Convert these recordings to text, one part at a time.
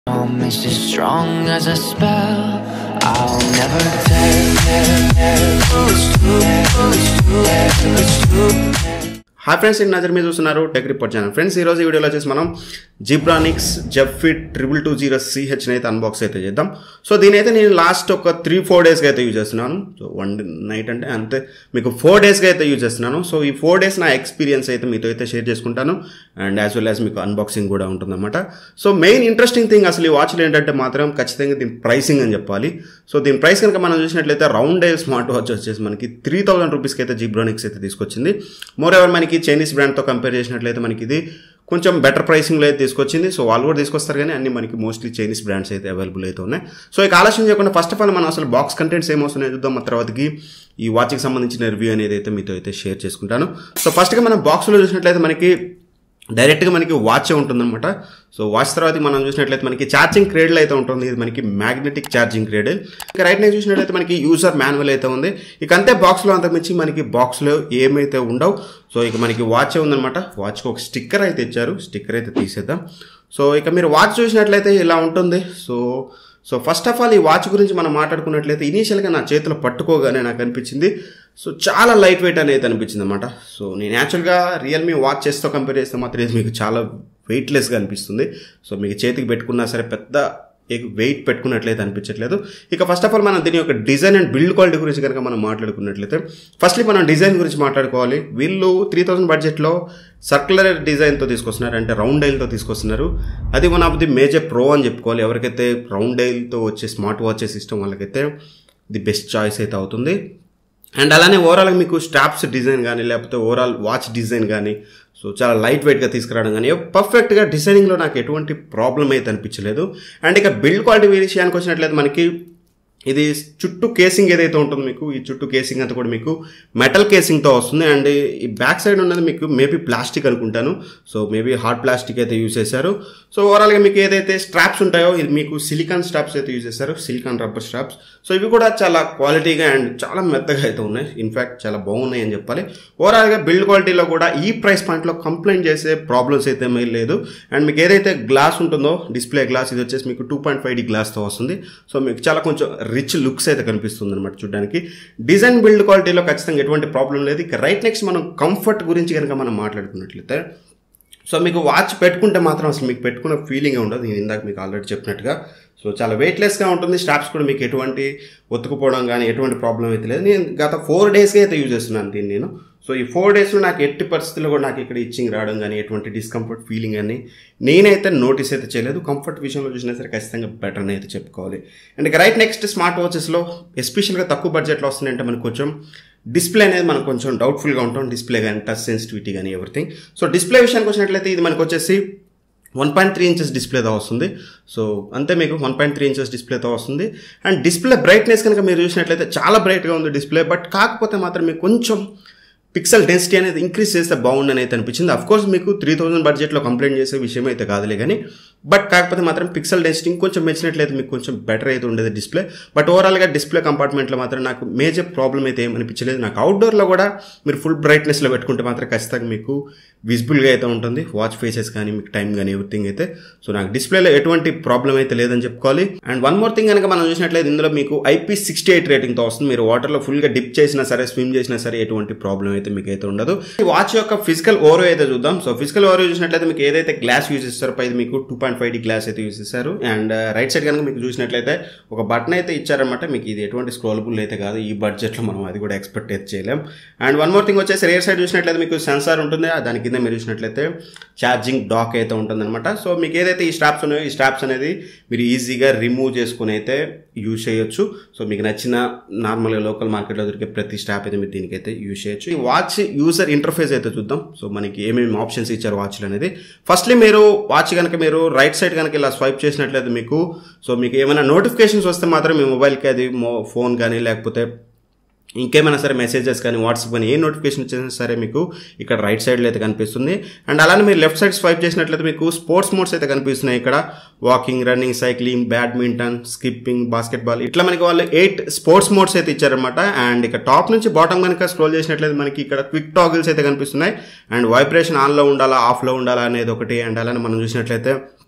Promise as strong as a spell. I'll never tell. It's true, it's true, it's true. Hi friends నేను నజర్ మీద చూస్తున్నారు tech report channel friends ఈ రోజు ఈ వీడియోలో వచ్చేసి మనం Zebronics Zeb Fit triple two zero CH అయితే అన్బాక్స్ అయితే చేద్దాం సో దీని అయితే నేను లాస్ట్ ఒక త్రీ ఫోర్ డేస్గా అయితే యూజ్ చేస్తున్నాను సో వన్ నైట్ అంటే అంతే మీకు ఫోర్ డేస్గా అయితే యూజ్ చేస్తున్నాను సో ఈ ఫోర్ డేస్ నా ఎక్స్పీరియన్స్ అయితే మీతో అయితే షేర్ చేసుకుంటాను అండ్ యాజ్ వెల్ యాజ్ మీకు అన్బాక్సింగ్ కూడా ఉంటుందన్నమాట సో మెయిన్ ఇంట్రెస్టింగ్ థింగ్ అసలు ఈ వాచ్లు ఏంటంటే మాత్రం ఖచ్చితంగా దీని ప్రైసింగ్ అని చెప్పాలి సో దీని ప్రైస్ కనుక మనం చూసినట్లయితే రౌండ్ డే స్మార్ట్ వాచ్ వచ్చేసి మనకి త్రీ థౌసండ్ రూపీస్కి అయితే జిబ్రానిక్స్ అయితే తీసుకొచ్చింది మోర్ ఎవర్ మనకి చైనీస్ బ్రాండ్తో కంపేర్ చేసినట్లయితే మనకి ఇది కొంచెం బెటర్ ప్రైసింగ్లో అయితే తీసుకొచ్చింది సో వాళ్ళు కూడా తీసుకొస్తారు కానీ అన్ని మనకి మోస్ట్లీ చైనీస్ బ్రాండ్స్ అయితే అవైలబుల్ అయితే ఉన్నాయి సో ఇక ఆలస్యం చేయకుండా ఫస్ట్ ఆఫ్ ఆల్ మనం అసలు బాక్స్ కంటెంట్స్ ఏమొస్తున్నాయో చూద్దాం ఆ తర్వాతకి ఈ వాచ్కి సంబంధించిన రివ్యూ అనేది అయితే మీతో అయితే షేర్ చేసుకుంటాను సో ఫస్ట్గా మనం బాక్స్లో చూసినట్లయితే మనకి డైరెక్ట్గా మనకి వాచ్ ఉంటుందన్నమాట సో వాచ్ తర్వాత మనం చూసినట్లయితే మనకి ఛార్జింగ్ క్రేడల్ అయితే ఉంటుంది ఇది మనకి మ్యాగ్నెటిక్ ఛార్జింగ్ క్రేడల్ ఇక రైట్ నేను చూసినట్లయితే మనకి యూజర్ మాన్యువల్ అయితే ఉంది ఇక అంతే బాక్స్లో అంతకుమించి మనకి బాక్స్లో ఏమైతే ఉండవు సో ఇక మనకి వాచ్ ఉందన్నమాట వాచ్కి ఒక స్టిక్కర్ అయితే ఇచ్చారు స్టిక్కర్ అయితే తీసేద్దాం సో ఇక మీరు వాచ్ చూసినట్లయితే ఇలా ఉంటుంది so so first of all ఈ వాచ్ గురించి మనం మాట్లాడుకున్నట్లయితే ఇనీషియల్గా నా చేతిలో పట్టుకోగానే నాకు అనిపించింది సో చాలా లైట్ వెయిట్ అనేది అనిపించింది అనమాట సో నేను యాక్చువల్గా రియల్మీ వాచ్ చేస్తో కంపేర్ చేస్తే మాత్రం ఇది మీకు చాలా వెయిట్లెస్గా అనిపిస్తుంది సో మీకు చేతికి పెట్టుకున్నా సరే పెద్ద వెయిట్ పెట్టుకున్నట్లయితే అనిపించట్లేదు ఇక ఫస్ట్ ఆఫ్ ఆల్ మనం దీని యొక్క డిజైన్ అండ్ బిల్డ్ క్వాలిటీ గురించి కనుక మనం మాట్లాడుకున్నట్లయితే ఫస్ట్లీ మనం డిజైన్ గురించి మాట్లాడుకోవాలి వీళ్ళు త్రీ థౌసండ్ బడ్జెట్లో సర్కులర్ డిజైన్తో తీసుకొస్తున్నారు అంటే రౌండ్ డైల్తో తీసుకొస్తున్నారు అది one of the major pro అని చెప్పుకోవాలి ఎవరికైతే రౌండ్ డైల్తో వచ్చే స్మార్ట్ వాచెస్ ఇష్టం వాళ్ళకైతే ది బెస్ట్ చాయిస్ అయితే అవుతుంది అండ్ అలానే ఓవరాల్గా మీకు స్టాప్స్ డిజైన్ కానీ లేకపోతే ఓవరాల్ వాచ్ డిజైన్ కానీ సో చాలా లైట్ వెయిట్గా తీసుకురావడం కానీ పర్ఫెక్ట్గా డిజైనింగ్లో నాకు ఎటువంటి ప్రాబ్లం అయితే అనిపించలేదు అండ్ ఇక బిల్డ్ క్వాలిటీ విషయానికి వచ్చినట్లయితే మనకి ఇది చుట్టూ కేసింగ్ ఏదైతే ఉంటుందో మీకు ఈ చుట్టూ కేసింగ్ అంతా కూడా మీకు మెటల్ కేసింగ్తో వస్తుంది అండ్ ఈ బ్యాక్ సైడ్ ఉన్నది మీకు మేబీ ప్లాస్టిక్ అనుకుంటాను సో మేబీ హార్డ్ ప్లాస్టిక్ అయితే యూజ్ చేశారు సో ఓవరాల్గా మీకు ఏదైతే స్ట్రాప్స్ ఉంటాయో ఇది మీకు సిలికాన్ స్ట్రాప్స్ అయితే యూజ్ చేశారు సిలికాన్ రబ్బర్ స్ట్రాప్స్ సో ఇవి కూడా చాలా క్వాలిటీగా అండ్ చాలా మెత్తగా అయితే ఉన్నాయి ఇన్ఫ్యాక్ట్ చాలా బాగున్నాయి అని చెప్పాలి ఓవరాల్గా బిల్డ్ క్వాలిటీలో కూడా ఈ ప్రైస్ పాయింట్లో కంప్లైంట్ చేసే ప్రాబ్లమ్స్ అయితే ఏమీ లేదు అండ్ మీకు ఏదైతే గ్లాస్ ఉంటుందో డిస్ప్లే గ్లాస్ ఇది వచ్చేసి మీకు టూ పాయింట్ ఫైవ్ డి గ్లాస్తో వస్తుంది సో మీకు చాలా కొంచెం రిచ్ లుక్స్ అయితే కనిపిస్తుంది అనమాట చూడడానికి డిజైన్ బిల్డ్ క్వాలిటీలో ఖచ్చితంగా ఎటువంటి ప్రాబ్లం లేదు ఇక రైట్ నెక్స్ట్ మనం కంఫర్ట్ గురించి కనుక మనం మాట్లాడుకున్నట్లయితే సో మీకు వాచ్ పెట్టుకుంటే మాత్రం అసలు మీకు పెట్టుకున్న ఫీలింగ్ ఉండదు నేను ఇందాక మీకు ఆల్రెడీ చెప్పినట్టుగా సో చాలా వెయిట్లెస్గా ఉంటుంది స్టాప్స్ కూడా మీకు ఎటువంటి ఒత్తుకుపోవడం కానీ ఎటువంటి ప్రాబ్లం అయితే లేదు నేను గత ఫోర్ డేస్గా అయితే యూజ్ చేస్తున్నాను దీన్ని నేను సో ఈ ఫోర్ డేస్లో నాకు ఎట్టి పరిస్థితుల్లో కూడా నాకు ఇక్కడ ఇచ్చింగ్ రావడం కానీ ఎటువంటి డిస్కంఫర్ట్ ఫీలింగ్ అని నేనైతే నోటీస్ అయితే చేయలేదు కంఫర్ట్ విషయంలో చూసినా సరే ఖచ్చితంగా బెటర్ అని అయితే చెప్పుకోవాలి అండ్ ఇక రైట్ నెక్స్ట్ స్మార్ట్ వాచెస్లో ఎస్పెషల్గా తక్కువ బడ్జెట్లో వస్తున్నాయంటే మనకు కొంచెం డిస్ప్లే అనేది మనకు కొంచెం డౌట్ఫుల్గా ఉంటాం డిస్ప్లే కానీ టచ్ సెన్సిటివిటీ కానీ ఎవ్రీథింగ్ సో డిస్ప్లే విషయానికి వచ్చినట్లయితే ఇది మనకు వచ్చేసి వన్ పాయింట్ త్రీ ఇంచెస్ డిస్ప్లేతో వస్తుంది సో అంతే మీకు వన్ పాయింట్ త్రీ ఇంచెస్ డిస్ప్లేతో వస్తుంది అండ్ డిస్ప్లే బ్రైట్నెస్ కనుక మీరు చూసినట్లయితే చాలా బ్రైట్గా ఉంది డిస్ప్లే బట్ కాకపోతే మాత్రం మీకు కొంచెం పిక్సెల్ డెన్సిటీ అనేది ఇంక్రీజ్ చేస్తే బాగుండని అయితే అనిపించింది అఫ్ కోర్స్ మీకు త్రీ థౌసండ్ బడ్జెట్లో కంప్లైంట్ చేసే విషయం అయితే కాదులే కానీ బట్ కాకపోతే మాత్రం పిక్సెల్ డెన్సిటీ ఇంకొంచెం పెంచినట్లయితే మీకు కొంచెం బెటర్ అయితే ఉండేది డిస్ప్లే బట్ ఓవరాల్గా డిస్ప్లే కంపార్ట్మెంట్లో మాత్రం నాకు మేజర్ ప్రాబ్లం అయితే ఏమనిపించలేదు నాకు అవుట్డోర్లో కూడా మీరు ఫుల్ బ్రైట్నెస్లో పెట్టుకుంటే మాత్రం ఖచ్చితంగా మీకు విజిబుల్గా అయితే ఉంటుంది వాచ్ ఫేసెస్ కానీ మీకు టైం కానీ ఎవ్రీథింగ్ అయితే సో నాకు డిస్ప్లేలో ఎటువంటి ప్రాబ్లం అయితే లేదని చెప్పుకోవాలి అండ్ వన్ మోర్ థింగ్ కనుక మనం చూసినట్లయితే ఇందులో మీకు ఐపీ సిక్స్టీ ఎయిట్ రేటింగ్తో వస్తుంది మీరు వాటర్లో ఫుల్గా డిప్ చేసినా సరే స్విమ్ చేసినా సరే ఎటువంటి ప్రాబ్లం అయితే మీకు అయితే ఉండదు ఈ వాచ్ యొక్క ఫిజికల్ ఓవర్ అయితే చూద్దాం సో ఫిజికల్ ఓవర్ చూసినట్లయితే మీకు ఏదైతే గ్లాస్ యూజ్ చేస్తారో పై మీకు two point five D glass అయితే యూజ్ చేస్తారు అండ్ రైట్ సైడ్ కనుక మీకు చూసినట్లయితే ఒక బటన్ అయితే ఇచ్చారనమాట మీకు ఇది ఎటువంటి స్క్రోలబుల్ అయితే కాదు ఈ బడ్జెట్లో మనం అది కూడా ఎక్స్పెక్ట్ అయితే చేయలేం అండ్ వన్ మోర్ థింగ్ వచ్చేసి రేర్ సైడ్ చూసినట్లయితే మీకు సెన్సార్ ఉంటుంది దాని కింద మీరు చూసినట్లయితే ఛార్జింగ్ డాక్ అయితే ఉంటుందన్నమాట సో మీకు ఏదైతే ఈ స్ట్రాప్స్ ఉన్నాయో ఈ స్ట్రాప్స్ అనేది మీరు ఈజీగా రిమూవ్ చేసుకుని అయితే యూజ్ చేయొచ్చు సో మీకు నచ్చిన నార్మల్గా లోకల్ మార్కెట్లో దొరికే ప్రతి స్ట్రాప్ అయితే మీరు దీనికైతే యూజ్ చేయొచ్చు ఈ వాచ్ యూజర్ ఇంటర్ఫేస్ అయితే చూద్దాం సో మనకి ఏమేమి ఆప్షన్స్ ఇచ్చారు వాచ్లు అనేది ఫస్ట్లీ మీరు వాచ్ కనుక మీరు రైట్ సైడ్ కనుక ఇలా స్వైప్ చేసినట్లయితే మీకు సో మీకు ఏమైనా నోటిఫికేషన్స్ వస్తే మాత్రం మీ మొబైల్కి అది ఫోన్ కానీ లేకపోతే ఇంకేమైనా సరే మెసేజెస్ కానీ వాట్సాప్ కానీ ఏ నోటిఫికేషన్ వచ్చినా సరే మీకు ఇక్కడ రైట్ సైడ్లో అయితే కనిపిస్తుంది అండ్ అలానే మీరు లెఫ్ట్ సైడ్ స్వైప్ చేసినట్లయితే మీకు స్పోర్ట్స్ మోడ్స్ అయితే కనిపిస్తున్నాయి ఇక్కడ walking running cycling badminton skipping basketball ఇట్లా మనకి వాళ్ళు ఎయిట్ స్పోర్ట్స్ మోడ్స్ అయితే ఇచ్చారనమాట అండ్ ఇక టాప్ నుంచి బాటమ్ కనుక స్క్రోల్ చేసినట్లయితే మనకి ఇక్కడ క్విక్ టాగిల్స్ అయితే కనిపిస్తున్నాయి అండ్ వైబ్రేషన్ ఆన్లో ఉండాలా ఆఫ్లో ఉండాలా అనేది ఒకటి అండ్ అలానే మనం చూసినట్లయితే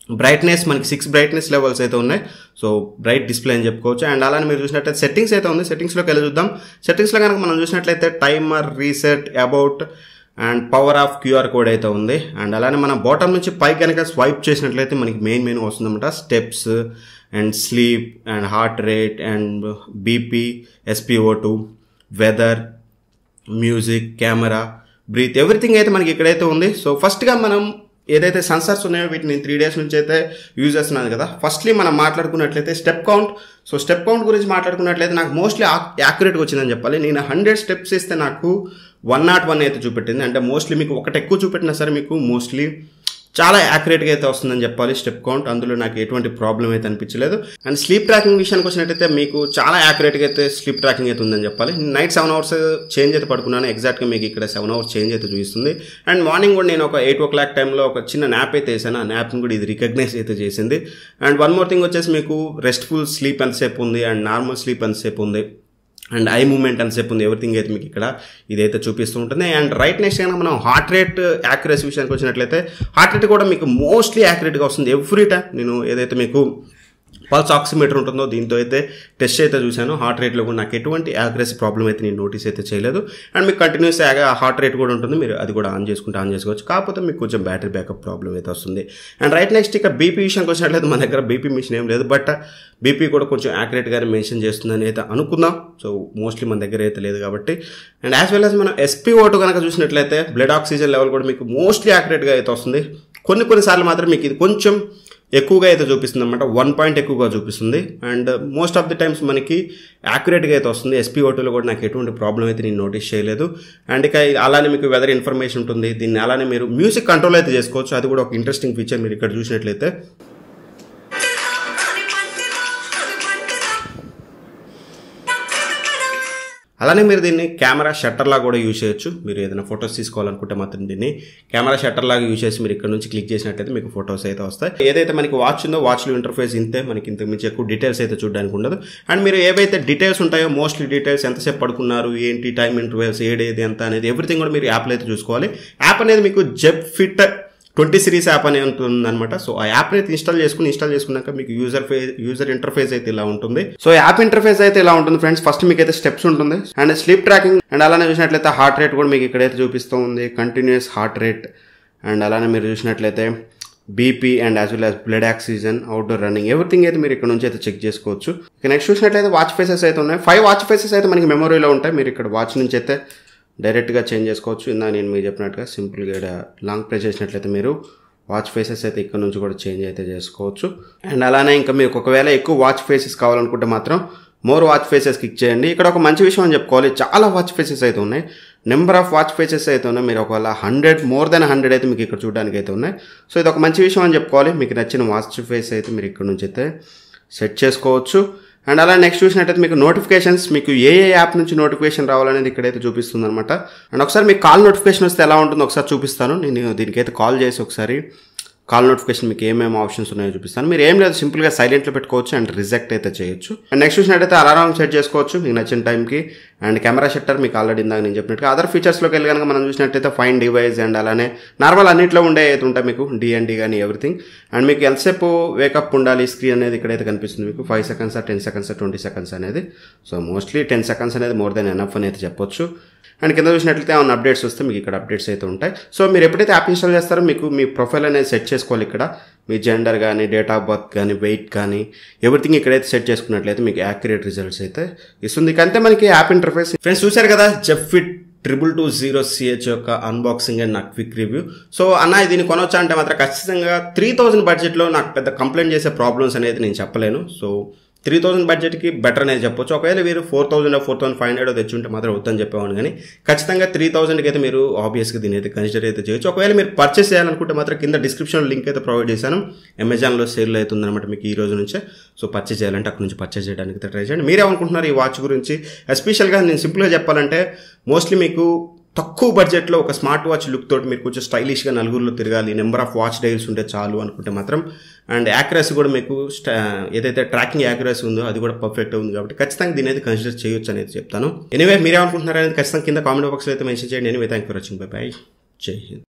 బ్రైట్నెస్ మనకి సిక్స్ బ్రైట్నెస్ లెవెల్స్ అయితే ఉన్నాయి సో బ్రైట్ డిస్ప్లే అని చెప్పుకోవచ్చు అండ్ అలానే మీరు చూసినట్లయితే సెట్టింగ్స్ అయితే ఉంది సెట్టింగ్స్లోకి వెళ్ళి చూద్దాం సెట్టింగ్స్లో కనుక మనం చూసినట్లయితే timer reset about and power off QR code అయితే ఉంది అండ్ అలానే మనం బాటమ్ నుంచి పైకి కనుక స్వైప్ చేసినట్లయితే మనకి మెయిన్ మెయిన్ వస్తుందన్నమాట steps and sleep and heart rate and BP SPO two weather music camera breathe everything అయితే మనకి ఇక్కడైతే ఉంది సో ఫస్ట్గా మనం ఏదైతే సెన్సర్స్ ఉన్నాయో వీటిని త్రీ డేస్ నుంచి అయితే యూజ్ చేస్తున్నాను కదా ఫస్ట్లీ మనం మాట్లాడుకున్నట్లయితే step count so step count గురించి మాట్లాడుకున్నట్లయితే నాకు మోస్ట్లీ యాక్యురేట్గా వచ్చిందని చెప్పాలి నేను హండ్రెడ్ స్టెప్స్ ఇస్తే నాకు వన్ నాట్ వన్ అయితే చూపెట్టింది అంటే మోస్ట్లీ మీకు ఒకటి ఎక్కువ చూపెట్టినా సరే మీకు మోస్ట్లీ చాలా యాక్యురేట్గా అయితే వస్తుందని చెప్పాలి స్టెప్ కౌంట్ అందులో నాకు ఎటువంటి ప్రాబ్లం అయితే అనిపించలేదు అండ్ స్లీప్ ట్రాకింగ్ విషయానికి వచ్చినట్టయితే మీకు చాలా యాక్యురేట్గా అయితే స్లీప్ ట్రాకింగ్ అయితే ఉందని చెప్పాలి నైట్ సెవెన్ అవర్స్ చేంజ్ అయితే పడుకున్నాను ఎగ్జాక్ట్గా మీకు ఇక్కడ సెవెన్ అవర్స్ చేంజ్ అయితే చూపిస్తుంది అండ్ మార్నింగ్ కూడా నేను ఒక ఎయిట్ ఓ క్లాక్ టైంలో ఒక చిన్న న్యాప్ అయితే వేసాను ఆ న్యాప్ని కూడా ఇది రికగ్నైజ్ అయితే చేసింది అండ్ వన్ మోర్ థింగ్ వచ్చేసి మీకు రెస్ట్ఫుల్ స్లీప్ ఎంతసేపు ఉంది అండ్ నార్మల్ స్లీప్ ఎంతసేపు ఉంది అండ్ ఐ మూమెంట్ అని చెప్పి ఉంది ఎవ్రీథింగ్ అయితే మీకు ఇక్కడ ఇదైతే చూపిస్తూ ఉంటుంది అండ్ రైట్ నెక్స్ట్ కనుక మనం హార్ట్ రేట్ యాక్యురసీ విషయానికి వచ్చినట్లయితే హార్ట్ రేట్ కూడా మీకు మోస్ట్లీ యాక్యురేట్గా వస్తుంది ఎవ్రీ టైం నేను ఏదైతే మీకు పల్స్ ఆక్సిమీటర్ ఉంటుందో దీంతో అయితే టెస్ట్ అయితే చూశాను హార్ట్ రేట్లో కూడా నాకు ఎటువంటి యాక్యురసీ ప్రాబ్లం అయితే నేను నోటీస్ అయితే చేయలేదు అండ్ మీకు కంటిన్యూస్ హార్ట్ రేట్ కూడా ఉంటుంది మీరు అది కూడా ఆన్ చేసుకుంటే ఆన్ చేసుకోవచ్చు కాకపోతే మీకు కొంచెం బ్యాటరీ బ్యాకప్ ప్రాబ్లం అయితే వస్తుంది అండ్ రైట్ నెక్స్ట్ ఇక బీపీ విషయానికి వచ్చినట్లయితే మన దగ్గర బీపీ మిషన్ ఏం లేదు బట్ బీపీ కూడా కొంచెం యాక్యురేట్గానే మెన్షన్ చేస్తుందని అయితే అనుకుందాం సో మోస్ట్లీ మన దగ్గర అయితే లేదు కాబట్టి అండ్ యాజ్ వెల్ యాజ్ మనం ఎస్పీ ఓటు కనుక చూసినట్లయితే బ్లడ్ ఆక్సిజన్ లెవెల్ కూడా మీకు మోస్ట్లీ యాక్యురేట్గా అయితే వస్తుంది కొన్ని కొన్నిసార్లు మాత్రం మీకు ఇది కొంచెం ఎక్కువగా అయితే చూపిస్తుంది అనమాట వన్ పాయింట్ ఎక్కువగా చూపిస్తుంది and most of the times మనకి యాక్యురేట్గా అయితే వస్తుంది ఎస్పీ ఓటీలో కూడా నాకు ఎటువంటి ప్రాబ్లం అయితే నేను నోటీస్ చేయలేదు అండ్ ఇక అలానే మీకు వెదర్ ఇన్ఫర్మేషన్ ఉంటుంది దీన్ని అలానే మీరు మ్యూజిక్ కంట్రోల్ అయితే చేసుకోవచ్చు అది కూడా ఒక ఇంట్రెస్టింగ్ ఫీచర్ మీరు ఇక్కడ చూసినట్లయితే అలానే మీరు దీన్ని కెమెరా షట్టర్ లాగా కూడా యూజ్ చేయొచ్చు మీరు ఏదైనా ఫొటోస్ తీసుకోవాలనుకుంటే మాత్రం దీన్ని కెమెరా షట్టర్ లాగా యూజ్ చేసి మీరు ఇక్కడ నుంచి క్లిక్ చేసినట్టయితే మీకు ఫొటోస్ అయితే వస్తాయి ఏదైతే మనకి వాచ్ ఉందో వాచ్లో ఇంటర్ఫేస్ ఇంతే మనకి ఇంతకు మించి ఎక్కువ డీటెయిల్స్ అయితే చూడడానికి ఉండదు అండ్ మీరు ఏవైతే డీటెయిల్స్ ఉంటాయో మోస్ట్లీ డీటెయిల్స్ ఎంతసేపు పడుకున్నారు ఏంటి టైం ఇంటర్వెల్స్ ఏడేది ఎంత అనేది ఎవ్రీథింగ్ కూడా మీరు యాప్లో అయితే చూసుకోవాలి యాప్ అనేది మీకు Zeb Fit twenty series app అని ఉంటుందన్నమాట సో ఆ యాప్ అయితే ఇన్స్టాల్ చేసుకుని ఇన్స్టాల్ చేసుకున్నాక మీకు యూజర్ ఫేస్ యూజర్ ఇంటర్ఫేస్ అయితే ఇలా ఉంటుంది సో యాప్ ఇంటర్ఫేస్ అయితే ఇలా ఉంటుంది ఫ్రెండ్స్ ఫస్ట్ మీకు అయితే స్టెప్స్ ఉంటుంది అండ్ స్లీప్ ట్రాకింగ్ అండ్ అలానే చూసినట్లయితే హార్ట్ రేట్ కూడా మీకు ఇక్కడైతే చూపిస్తూ ఉంది కంటిన్యూస్ హార్ట్ రేట్ అండ్ అలానే మీరు చూసినట్లయితే BP and as well as blood oxygen outdoor running everything అయితే మీరు ఇక్కడ నుంచి అయితే చెక్ చేసుకోవచ్చు ఇక నెక్స్ట్ చూసినట్లయితే వాచ్ ఫేసెస్ అయితే ఉన్నాయి ఫైవ్ వాచ్ ఫేసెస్ అయితే మనకి మెమొరీలో ఉంటాయి మీరు ఇక్కడ వాచ్ నుంచి అయితే డైరెక్ట్గా చేంజ్ చేసుకోవచ్చు ఇందా నేను మీకు చెప్పినట్టుగా సింపుల్గా ఇక్కడ లాంగ్ ప్రెస్ చేసినట్లయితే మీరు వాచ్ ఫేసెస్ అయితే ఇక్కడ నుంచి కూడా చేంజ్ అయితే చేసుకోవచ్చు అండ్ అలానే ఇంకా మీకు ఒకవేళ ఎక్కువ వాచ్ ఫేసెస్ కావాలనుకుంటే మాత్రం మోర్ వాచ్ ఫేసెస్ క్లిక్ చేయండి ఇక్కడ ఒక మంచి విషయం అని చెప్పుకోవాలి చాలా వాచ్ ఫేసెస్ అయితే ఉన్నాయి నెంబర్ ఆఫ్ వాచ్ ఫేసెస్ అయితే ఉన్నాయి మీరు ఒకవేళ హండ్రెడ్ మోర్ దెన్ హండ్రెడ్ అయితే మీకు ఇక్కడ చూడడానికి అయితే ఉన్నాయి సో ఇది ఒక మంచి విషయం అని చెప్పుకోవాలి మీకు నచ్చిన వాచ్ ఫేస్ అయితే మీరు ఇక్కడ నుంచి అయితే సెట్ చేసుకోవచ్చు అండ్ అలా నెక్స్ట్ చూసినట్టయితే మీకు నోటిఫికేషన్స్ మీకు ఏ ఏ యాప్ నుంచి నోటిఫికేషన్ రావాలనేది ఇక్కడైతే చూపిస్తుంది అనమాట అండ్ ఒకసారి మీకు కాల్ నోటిఫికేషన్ వస్తే ఎలా ఉంటుందో ఒకసారి చూపిస్తాను నేను దీనికైతే కాల్ చేసి ఒకసారి కాల్ నోటిఫికేషన్ మీకు ఏమేమి ఆప్షన్స్ ఉన్నాయో చూపిస్తాను మీరు ఏం లేదు సింపుల్గా సైలెంట్లో పెట్టుకోవచ్చు అండ్ రిజెక్ట్ అయితే చేయొచ్చు అండ్ నెక్స్ట్ చూసినట్టయితే అలారం సెట్ చేసుకోవచ్చు మీకు నచ్చిన టైంకి అండ్ కెమెరా షట్టర్ మీకు ఆల్రెడీ ఇందాక నేను చెప్పినట్టుగా అదర్ ఫీచర్స్లోకి వెళ్ళి కనుక మనం చూసినట్టయితే ఫైన్ డివైస్ అండ్ అలానే నార్మల్ అన్నింటిలో ఉండే అయితే ఉంటాయి మీకు డిఎన్డి కానీ ఎవ్రీథింగ్ అండ్ మీకు ఎంతసేపు వేకప్ ఉండాలి స్క్రీన్ అనేది ఇక్కడైతే కనిపిస్తుంది మీకు five seconds ten seconds twenty seconds అనేది సో మోస్ట్లీ టెన్ సెకండ్స్ అనేది మోర్ దెన్ ఎనఫ్ అని అయితే చెప్పొచ్చు అండ్ కింద చూసినట్లయితే ఏమైనా అప్డేట్స్ వస్తే మీకు ఇక్కడ అప్డేట్స్ అయితే ఉంటాయి సో మీరు ఎప్పుడైతే యాప్ ఇన్స్టాల్ చేస్తారో మీకు మీ ప్రొఫైల్ అనేది సెట్ చేసుకోవాలి ఇక్కడ మీ జెండర్ కానీ డేట్ ఆఫ్ బర్త్ కానీ వెయిట్ కానీ ఎవ్రీథింగ్ ఇక్కడైతే సెట్ చేసుకున్నట్లయితే మీకు యాక్యురేట్ రిజల్ట్స్ అయితే ఇస్తుంది అంతే మనకి యాప్ ఇంటర్ఫేస్ ఫ్రెండ్స్ చూశారు కదా Zeb Fit triple two zero CH యొక్క అన్బాక్సింగ్ అండ్ నాకు క్విక్ రివ్యూ సో అన్న దీన్ని కొనొచ్చా అంటే మాత్రం ఖచ్చితంగా త్రీ థౌజండ్ బడ్జెట్లో నాకు పెద్ద కంప్లైంట్ చేసే ప్రాబ్లమ్స్ అనేది నేను చెప్పలేను సో త్రీ థౌసండ్ బడ్జెట్కి బెటర్ అనేది చెప్పొచ్చు ఒకవేళ మీరు four thousand four thousand five hundred తెచ్చుంటే మాత్రం వద్దని చెప్పేవాను కానీ ఖచ్చితంగా త్రీ థౌసండ్కి అయితే మీరు ఆబ్వియస్గా దీని అయితే కన్సిడర్ అయితే చేయొచ్చు ఒకవేళ మీరు పర్చేస్ చేయాలనుకుంటే మాత్రం కింద డిస్క్రిప్షన్ లింక్ అయితే ప్రొవైడ్ చేశాను అమెజాన్లో సేల్ అవుతుందన్నమాట మీకు ఈ రోజు నుంచే సో పర్చేస్ చేయాలంటే అక్కడ నుంచి పర్చేస్ చేయడానికి అయితే ట్రై చేయండి మీరేమనుకుంటున్నారు ఈ వాచ్ గురించి ఎస్పెషల్గా నేను సింపుల్గా చెప్పాలంటే మోస్ట్లీ మీకు తక్కువ బడ్జెట్లో ఒక స్మార్ట్ వాచ్ లుక్ తోటి మీరు కొంచెం స్టైలిష్గా నలుగురిలో తిరగాలి నెంబర్ ఆఫ్ వాచ్ డైల్స్ ఉంటే చాలు అనుకుంటే మాత్రం అండ్ యాక్యురసీ కూడా మీకు స్టా ఏదైతే ట్రాకింగ్ యాక్యురసీ ఉందో అది కూడా పర్ఫెక్ట్ ఉంది కాబట్టి ఖచ్చితంగా దీని అయితే కన్సిడర్ చేయొచ్చు అనేది చెప్తాను ఎనివే మీరేమనుకుంటున్నారు అనేది ఖచ్చితంగా కింద కామెంట్ బాక్స్లో అయితే మెన్షన్ చేయండి anyway thank for watching bye bye జై హింద్